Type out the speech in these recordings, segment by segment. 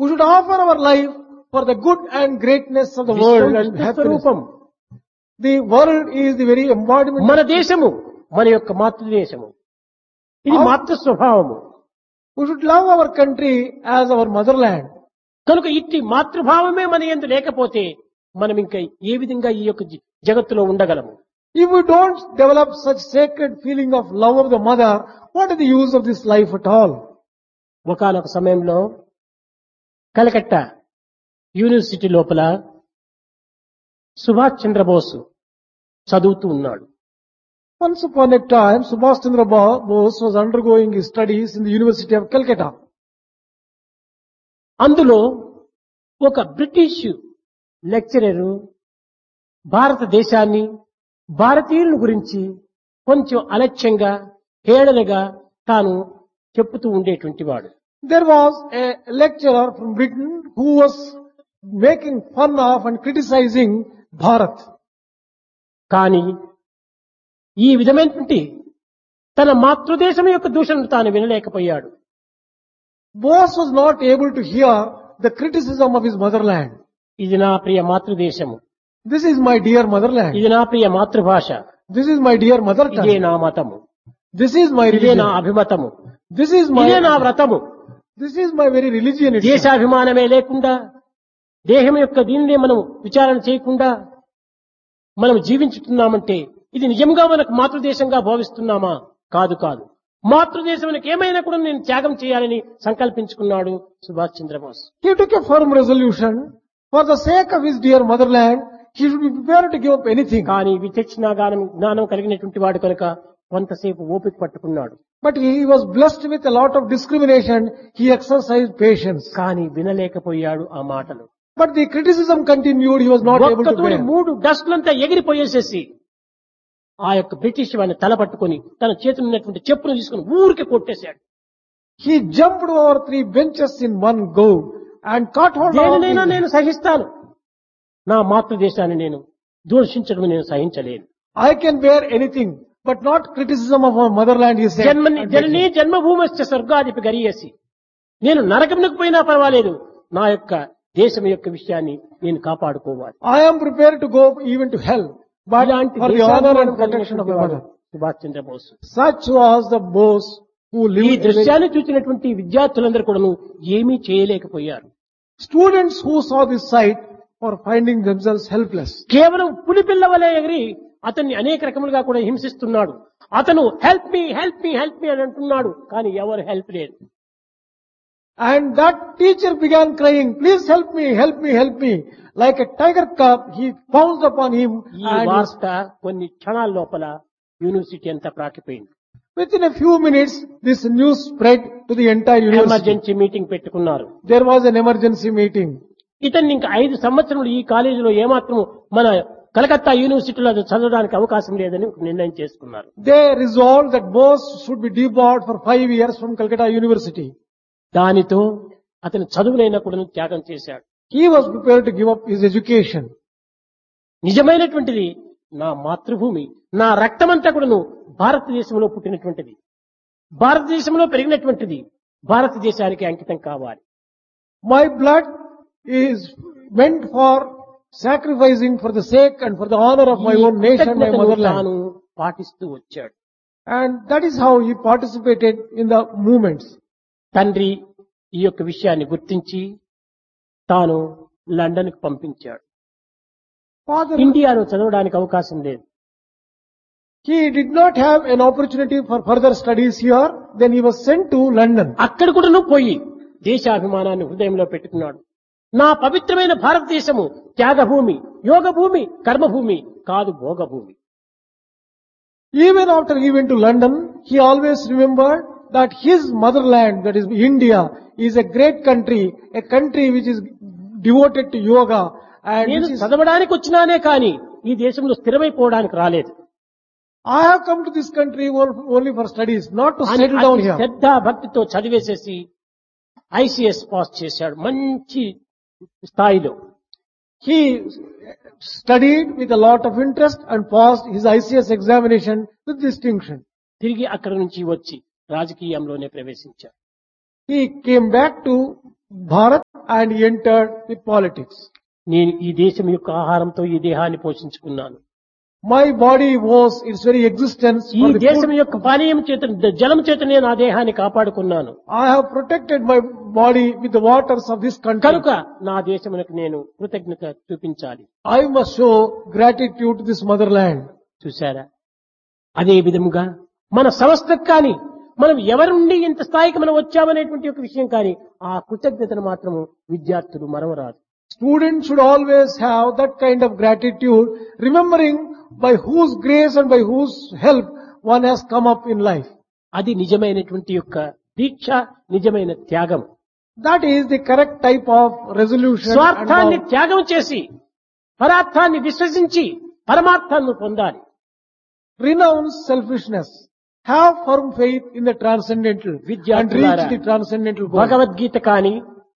We should offer our life for the good and greatness of the world Vishwam and Vishnu happiness. స్వరూపం The world is the very embodiment. మన దేశము మన యొక్క మాతృదేశము ఇది అవును. మాతృ స్వభావము We should love our country as our motherland. కనుక ఇట్టి మాతృభావమే మన ఎందు లేకపోతే మనం ఇంకా ఏ విధంగా ఈ యొక్క జ- జగత్తులో ఉండగలము If we don't develop such sacred feeling of love of the mother, what is the use of this life at all? ఒకనొక సమయంలో కలకత్తా యూనివర్సిటీ లోపల సుభాష్ చంద్రబోస్ చదువుతూ ఉన్నాడు Once upon a time, Subhash Chandra Bo- Bose was undergoing his studies in the University of Calcutta. అందులో ఒక British lecturer భారతదేశాన్ని భారతీయుల గురించి కొంచెం అలక్ష్యంగా హేళనగా తాను చెప్పుతూ ఉండేటువంటి వాడు There was a lecturer from Britain who was making fun of and criticizing Bharat. కానీ ఈ విధమైనటువంటి తన మాతృదేశం యొక్క దూషణను తాను వినలేకపోయాడు Bose was not able to hear the criticism of his motherland. ఇది నా ప్రియ మాతృదేశము This is my dear motherland. ఇది నా ప్రియ మాతృభాష This is my dear mother ఇదే tongue. నా మతము This is my ఇదే నా religion. అభిమతము This is ఇదే నా my, వ్రతము this is my very religion. itself. దేశాభిమానమే లేకుండా దేహం యొక్క దీనినే మనం విచారణ చేయకుండా మనం జీవించుతున్నామంటే ఇది నిజంగా మనకు మాతృదేశంగా భావిస్తున్నామా కాదు కాదు మాతృదేశానికి ఏమైనా కూడా నేను త్యాగం చేయాలని సంకల్పించుకున్నాడు Subhash Chandrabose He took a firm resolution for the sake of his dear motherland. He should be prepared to give up anything. కానీ విచక్షణ జ్ఞానం జ్ఞానం కలిగినటువంటి వాడు కనుక కొంతసేపు ఓపిక పట్టుకున్నాడు But he was blessed with a lot of discrimination. He exercised patience. కానీ వినలేకపోయాడు ఆ మాటలు But the criticism continued. He was not able to ఒక్కతోని bear. మూడు డస్ట్లంతా ఎగిరిపోయేసేసి ఆ యొక్క బ్రిటిష్ వాడిని తల పట్టుకొని తన చేతులు ఉన్నటువంటి చెప్పును తీసుకుని ఊరికి కొట్టేశాడు He jumped over three benches in one go and caught hold of దేనినైనా the- నేను సహిస్తాను నా మాతృదేశాన్ని నేను దూషించడం నేను సహించలేను I can bear anything, but not criticism of our motherland, he said. జన్మని జననీ జన్మభూమశ్చ స్వర్గాధిపి గరియేసి నేను నరకమునకు పోయినా పర్వాలేదు నా యొక్క దేశం యొక్క విషయాన్ని నేను కాపాడుకోవాలి I am prepared to go even to hell, but ఇలాంటి for the honor దేశాభిమానం and protection of కలిగినటువంటి the వాడు mother. Subhash Chandrabose Such was the boss who ఈ lived. దృశ్యాన్ని చూసినటువంటి విద్యార్థులందరూ కూడాను ఏమీ చేయలేకపోయారు Students who saw this sight were finding themselves helpless. కేవలం పులి పిల్ల వలె ఎగిరి అతన్ని అనేక రకములుగా కూడా హింసిస్తున్నాడు అతను help me help me help me అని అంటున్నాడు కానీ ఎవరు హెల్ప్ లేదు And that teacher began crying, please help me, help me, help me. Like a tiger cub, he pounced upon him ఈ and వార్త కొన్ని క్షణాల లోపల యూనివర్సిటీ అంతా ప్రాకిపోయింది within a few minutes, this news spread to the entire university. Emergency meeting పెట్టుకున్నారు There was an emergency meeting. ఇతన్ని ఇంకా ఐదు సంవత్సరములు ఈ కాలేజీలో ఏమాత్రం మన కలకత్తా యూనివర్సిటీలో చదవడానికి అవకాశం లేదని ఒక నిర్ణయం చేసుకున్నారు They resolved that Bose should be debarred for five years from Calcutta University. దానితో అతను చదువునైనా కూడా త్యాగం చేశాడు He was prepared to give up his education. నిజమైనటువంటిది నా మాతృభూమి నా రక్తమంతా కూడాను భారతదేశంలో పుట్టినటువంటిది భారతదేశంలో పెరిగినటువంటిది భారతదేశానికి అంకితం కావాలి My blood is meant for sacrificing for the sake and for the honor of my ఈ own nation, my కృతజ్ఞతను motherland. తాను పాటిస్తూ వచ్చాడు And that is how he participated in the movements. తండ్రి ఈ యొక్క విషయాన్ని గుర్తించి తాను లండన్ కు పంపించాడు Father, ఇండియాలో చదవడానికి అవకాశం లేదు he did not have an opportunity for further studies here. Then he was sent to London. అక్కడ కూడాను పోయి దేశాభిమానాన్ని హృదయంలో పెట్టుకున్నాడు నా పవిత్రమైన భారతదేశము త్యాగభూమి యోగభూమి కర్మభూమి కాదు భోగభూమి Even after he went to London, he always remembered that his motherland, that is India, is a great country, a country which is devoted to yoga and నేను which is, చదవడానికి వచ్చినానే కానీ ఈ దేశంలో స్థిరమైపోవడానికి రాలేదు I have come to this country on- only for studies, not to అని settle down అతి here. శ్రద్ధ భక్తితో చదివేసేసి ICS pass చేశాడు మంచి స్థాయిలో He studied with a lot of interest and passed his ICS examination with distinction. తిరిగి అక్కడి నుంచి వచ్చి రాజకీయంలోనే ప్రవేశించాడు He came back to Bharat and he entered the politics. నేను ఈ దేశం యొక్క ఆహారంతో ఈ దేహాన్ని పోషించుకున్నాను My body was its very existence ఈ for the దేశం food. యొక్క పానీయం చేత జలం చేత నేను ఆ దేహాన్ని కాపాడుకున్నాను I have protected my body with the waters of this country. కనుక నా దేశమునకు నేను కృతజ్ఞత చూపించాలి I must show gratitude to this motherland. చూశారా అదే విధముగా మన సంస్థకు కానీ మనం ఎవరి నుండి ఇంత స్థాయికి మనం వచ్చామనేటువంటి ఒక విషయం కానీ ఆ కృతజ్ఞతను మాత్రము విద్యార్థులు మరవరాదు Students should always have that kind of gratitude, remembering by whose grace and by whose help one has come up in life. అది నిజమైనటువంటి యొక్క దీక్ష నిజమైన త్యాగం That is the correct type of resolution. and స్వార్థాన్ని of- త్యాగం చేసి పరార్థాన్ని విశ్వసించి పరమార్థాన్ని పొందాలి renounce selfishness. Have firm faith in the transcendental and విద్యార్థులారా, reach the transcendental goal. Bhagavad Gita కానీ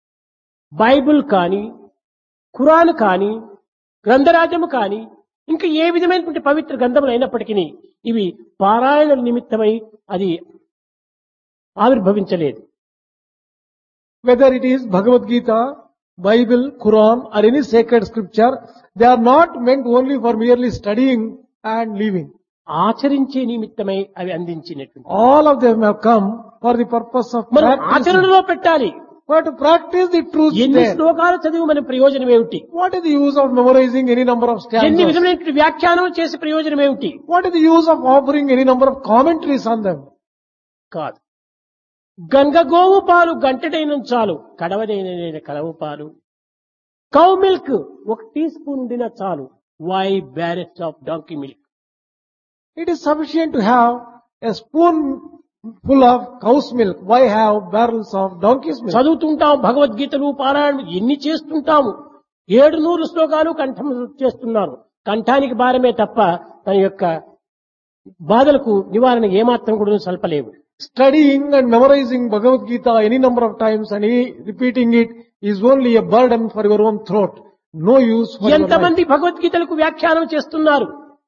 బైబిల్ కానీ ఖురాన్ కానీ గ్రంథరాజ్యము కానీ ఇంకా ఏ విధమైనటువంటి పవిత్ర గ్రంథములు అయినప్పటికీ ఇవి పారాయణ నిమిత్తమై అది ఆవిర్భవించలేదు Whether it is Bhagavad Gita, Bible, Quran or any sacred scripture, they are not meant only for merely studying and living. ఆచరించే నిమిత్తమై అవి అందించినటువంటి All of them have come for the purpose of మనం practicing. ఆచరణలో పెట్టాలి But to practice the truth ఎన్ని there. శ్లోకాలు చదివి మన ప్రయోజనం ఏమిటి What is the use of memorizing any number of ఎన్ని stanzas? విధమైనటువంటి వ్యాఖ్యానం చేసే ప్రయోజనం ఏమిటి What is the use of offering any number of commentaries on them? కాదు గంగ గోవు పాలు గంటడైన చాలు కడవదైన కలవు పాలు కౌ మిల్క్ ఒక టీ స్పూన్ ఉండిన చాలు why barrels of donkey milk It is sufficient to have a spoon full of cow's milk. Why have barrels of donkey's milk? చదువుతుంటాం భగవద్గీతలు పారాయణ ఎన్ని చేస్తుంటాము ఏడు నూరు శ్లోకాలు కంఠం చేస్తున్నారు కంఠానికి భారమే తప్ప తన యొక్క బాధలకు నివారణ ఏమాత్రం కూడా సల్పలేవు Studying and memorizing Bhagavad Gita any number of times and he- repeating it is only a burden for your own throat. No use for your life. ఎంతమంది భగవద్గీతలకు వ్యాఖ్యానం చేస్తున్నారు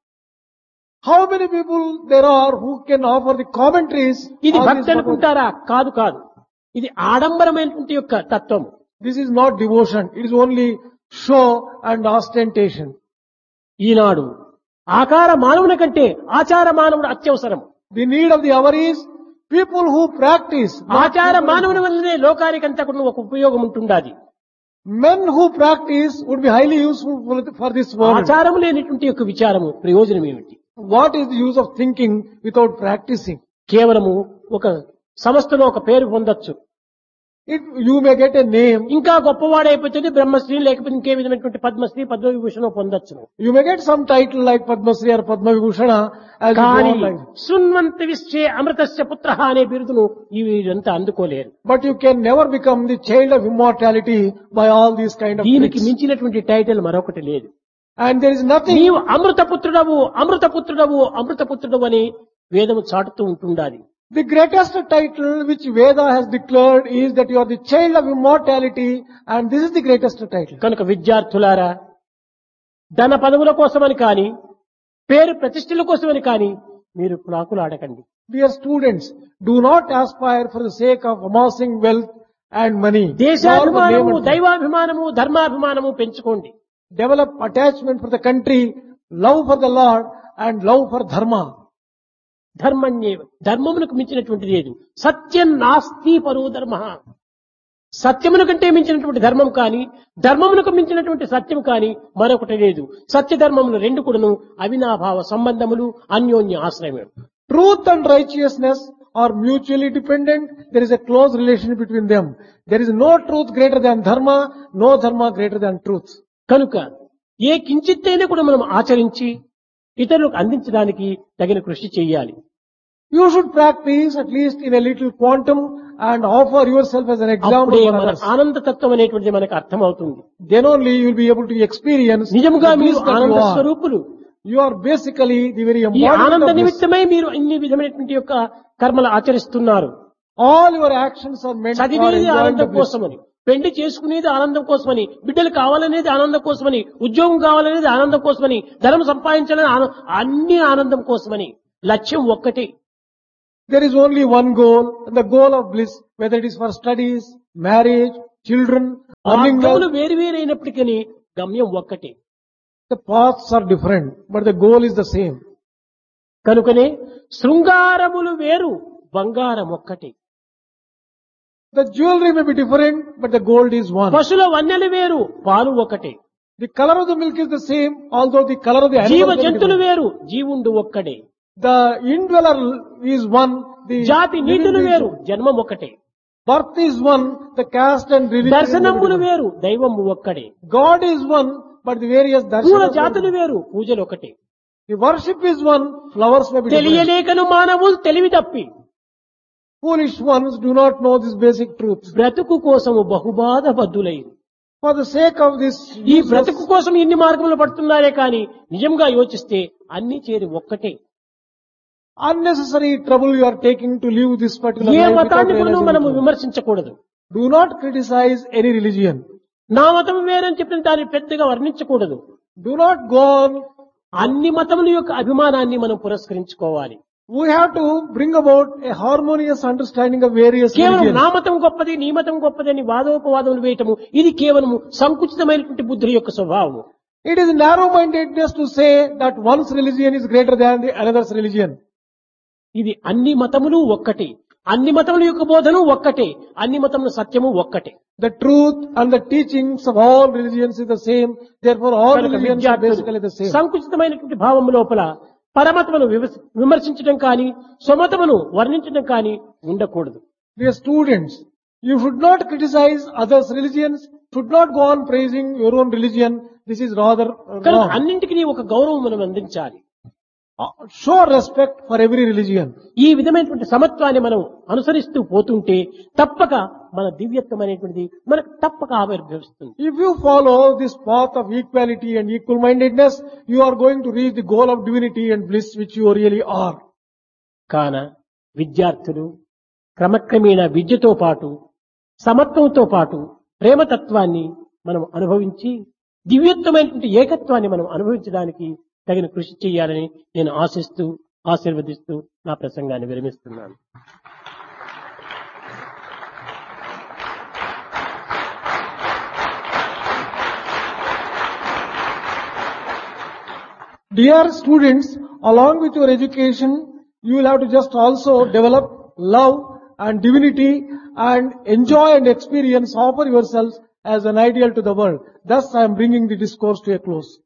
How many people there are who can offer the commentaries? ఇది on this భక్తి Bhagavad- అనుకుంటారా కాదు కాదు ఇది ఆడంబరమైనటువంటి యొక్క తత్వం This is not devotion. It is only show and ostentation. ఈనాడు ఆకార మానవుని కంటే ఆచార మానవుడు అత్యవసరం The need of the hour is people who practice. not ఆచార people- మానవుని వల్లనే లోకానికంతా కూడా ఒక ఉపయోగం ఉంటుండాది Men who practice would be highly useful for, for this world. ఆచారం లేనటువంటి యొక్క విచారము ప్రయోజనం ఏమిటి What is the use of thinking without practicing? కేవలము ఒక సంస్థలో ఒక పేరు పొందొచ్చు If you may get a name, ఇంకా గొప్పవాడైపోతుంది బ్రహ్మశ్రీ లేకపోతే ఇంకే విధమైనటువంటి పద్మశ్రీ పద్మవిభూషణం పొందొచ్చు you may get some title like Padma Shri or Padma Vibhushana as you go కానీ on like. సున్వంత విశ్వే అమృతస్య పుత్ర అనే బిరుదును ఈ వీరంతా అందుకోలేరు But you can never become the child of immortality by all these kind of దీనికి tricks. మించినటువంటి title మరొకటి లేదు And there is nothing నీవు అమృతపుత్రుడవు అమృతపుత్రుడవు అమృతపుత్రుడవు అని వేదము చాటుతూ ఉంటుండాలి The greatest title which Veda has declared is that you are the child of immortality and this is the greatest title. కనుక విద్యార్థులారా ధన పదవుల కోసమని కానీ పేరు ప్రతిష్టల కోసమని కానీ మీరు ప్రాకులాడకండి Dear students, do not aspire for the sake of amassing wealth and money. nor for name దేశాభిమానము and fame. దైవాభిమానము ధర్మాభిమానము పెంచుకోండి Develop attachment for the country, love for the Lord and love for dharma. ధర్మణ్యే ధర్మమునకు మించినటువంటి లేదు సత్యం నాస్తి పరో ధర్మ సత్యమును కంటే మించినటువంటి ధర్మం కానీ ధర్మమునకు మించినటువంటి సత్యం కానీ మరొకటి లేదు సత్య ధర్మములు రెండు కూడాను అవినాభావ సంబంధములు అన్యోన్య ఆశ్రయములు Truth and righteousness are mutually dependent. There is a close relation between them. There is no truth greater than dharma, no dharma greater than truth. కనుక ఏ కించిత్తైనా కూడా మనం ఆచరించి ఇతరులకు అందించడానికి తగిన కృషి చేయాలి You should practice at least in a little quantum and offer yourself as an example అప్పుడే for మన others. ఆనందతత్వం అనేటువంటిది మనకు అర్థమవుతుంది Then only you will be able to experience నిజముగా the మీరు bliss that ఆనంద you are. స్వరూపులు You are basically the very ఈ embodiment ఆనంద of bliss. నిమిత్తమై మీరు ఇన్ని విధమైనటువంటి యొక్క కర్మలు ఆచరిస్తున్నారు All your actions are meant for చదివేది enjoying the ఆనందం bliss. కోసమని పెళ్లి చేసుకునేది ఆనందం కోసమని బిడ్డలు కావాలనేది ఆనందం కోసమని ఉద్యోగం కావాలనేది ఆనందం కోసమని ధనం సంపాదించాలని ఆన- అన్ని ఆనందం కోసమని లక్ష్యం ఒక్కటే There is only one goal, and the goal of bliss, whether it is for studies, marriage, children, earning మార్గములు wealth. వేరు వేరైనప్పటికీ గమ్యం ఒక్కటే The paths are different, but the goal is the same. కనుకనే శృంగారములు వేరు బంగారం ఒక్కటే The jewelry may be different, but the gold is one. పశుల వన్నెలు వేరు పాలు ఒకటే The color of the milk is the same, although the color of the జీవ animal may be జంతువులు different. వేరు జీవుండు ఒక్కడే The indweller is one, the జాతి living నీతులు beings- వేరు జన్మం ఒకటే birth is one, the caste and religion. is దర్శనములు different. వేరు దైవము ఒక్కడే God is one, but the various పూల darshanas. జాతులు వేరు పూజలు ఒకటే The worship is one, flowers may be different. తెలియలేకను మానవులు తెలివి తప్పి Foolish ones do not know these basic truths. బ్రతుకు కోసము బహుబాధ బద్దులైరు For the sake of this, ఈ useless- బ్రతుకు కోసం ఇన్ని మార్గములు పడుతున్నారే కాని నిజంగా యోచిస్తే అన్ని చేరి ఒక్కటే unnecessary trouble you are taking to live this particular A life without మతాన్ని కూడా realizing మనము the truth. విమర్శించకూడదు Do not criticize any religion. నా మతం వేరని చెప్పిన దాన్ని పెద్దగా వర్ణించకూడదు Do not go on. అన్ని మతముల యొక్క అభిమానాన్ని మనం పురస్కరించుకోవాలి We have to bring about a harmonious understanding of various కేవలం religions. నా మతం గొప్పది నీ మతం గొప్పది అని వాదోపవాదములు వేయటము ఇది కేవలము సంకుచితమైనటువంటి బుద్ధుల యొక్క స్వభావము It is narrow-mindedness to say that one's religion is greater than the another's religion. ఇది అన్ని మతములు ఒక్కటే అన్ని మతముల యొక్క బోధను ఒక్కటే అన్ని మతముల సత్యము ఒక్కటే The truth and the teachings of all religions is the same. Therefore, all కనుక religions are basically the విద్యార్థులు same. సంకుచితమైనటువంటి భావము లోపల పరమతమును విమర్శ- విమర్శించడం కానీ స్వమతమును వర్ణించడం కానీ ఉండకూడదు Dear students, you should not criticize others' religions, should not go on praising your own religion. This is rather uh, కనుక wrong. అన్నింటికి ఒక గౌరవం మనం అందించాలి Uh, Show respect for every religion. ఈ విధమైనటువంటి సమత్వాన్ని మనం అనుసరిస్తూ పోతుంటే తప్పక మన దివ్యత్వం అనేటువంటిది మనకు తప్పక ఆవిర్భవిస్తుంది If you follow this path of equality and equal-mindedness, you are going to reach the goal of divinity and bliss which you really are. కాన విద్యార్థులు క్రమక్రమేణా విద్యతో పాటు సమత్వంతో పాటు ప్రేమతత్వాన్ని మనం అనుభవించి దివ్యత్వమైనటువంటి ఏకత్వాన్ని మనం అనుభవించడానికి తగిన కృషి చేయాలని నేను ఆశిస్తూ ఆశీర్వదిస్తూ నా ప్రసంగాన్ని విరమిస్తున్నాను Dear students, along with your education, you will have to just also develop love and divinity and enjoy and experience, offer yourselves as an ideal to the world. Thus I am bringing the discourse to a close.